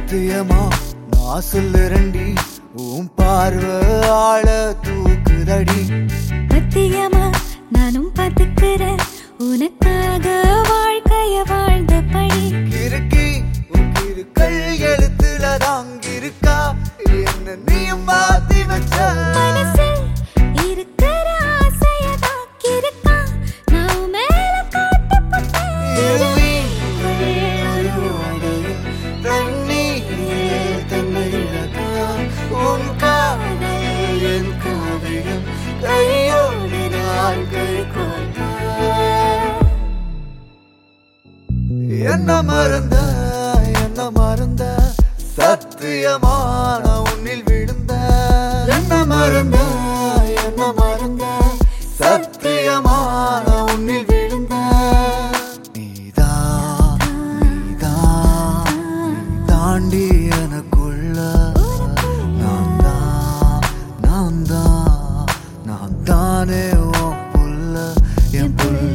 சத்தியமா நான் சொல்லுறண்டி உன் பார்வை ஆள தூக்குதடி சத்தியமா நானும் பார்த்துக்கிறேன் உனக்காக வாழ்க்கைய வாழ்ந்த படி கிறுக்கி உன் கிறுக்கள் எழுத்துல தாங்கிருக்கா என்ன நீயும் மாத்தி வச்ச மனசில் இருக்கிற ஆசையதான் கிறுக்கா நான் மேல காட்டப்பட்டேன் இருவி அழுவடையும் தண்ணீரில் தன்னை இழக்கா உன் காதல் என் காவியம் கையோடு நான் கை கோர்த்தா என்ன மறந்த என்ன மறந்த சத்தியமான உன்னில் விழுந்த என்ன மறந்த என்ன மறந்த சத்தியமான உன்னில் விழுந்த நீதான் நீதான் நீ தாண்டி எனக்குள்ள நான் தான் நான் தான் நான் தானே உன் புள்ள என் புள்ள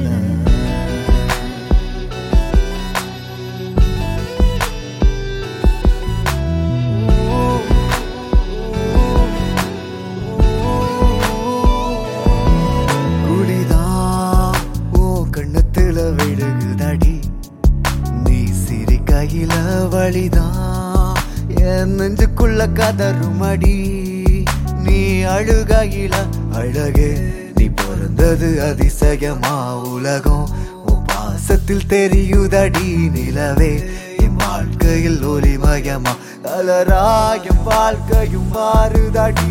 குடிதான் ஓ கண்ணத்துல விழுகுதடி நீ சிரி கையில வழிதான் என் நெஞ்சுக்குள்ள கதறுமடி நீ அழுகையில அழகே நீ பிறந்தது அதிசயமா உலகம் உன் பாசத்தில் தெரியுதடி நிலவே என் வாழ்க்கையில் ஒளிமயமா கலராயும் வாழ்க்கையும் மாறுதடி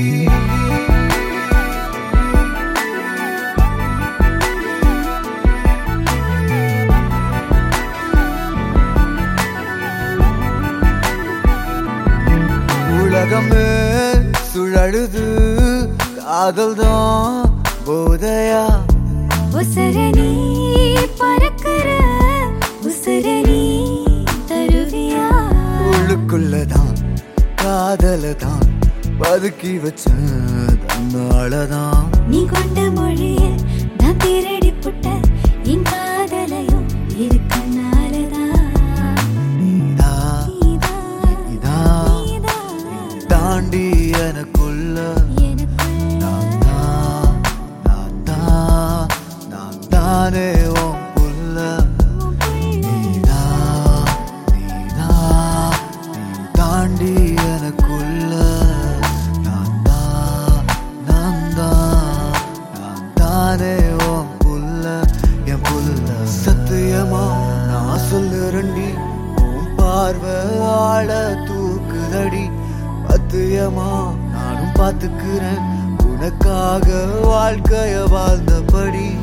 உலகமே சுழலுது காதல் தான் போதையா உசரணி பறக்கிற உசரணி தருவியா உள்ளுக்குள்ளதான் காதல தான் பதுக்கி வச்ச தன்னாலதான் நீ கொண்ட மொழியில் நான் திருடி புட்ட என் காதலையும் இருக்கனாலதான் நீதா நீதான், நீதா நீதான் தாண்டி எனக்குள்ள எனக்குள்ள நான் தான் நான் தான் நான் தானே உன் புள்ள உன் பிள்ளை. நீதா நீதா நீ தாண்டி எனக்குள்ள நான் தான் நான் தான் நான் தானே உன் புள்ள என் புள்ள சத்தியமா நான் சொல்லுறண்டி உன் பார்வை ஆள தூக்குதடி பத்தியமா நானும் பார்த்துக்கிறேன் உனக்காக வாழ்க்கைய வாழ்ந்தபடி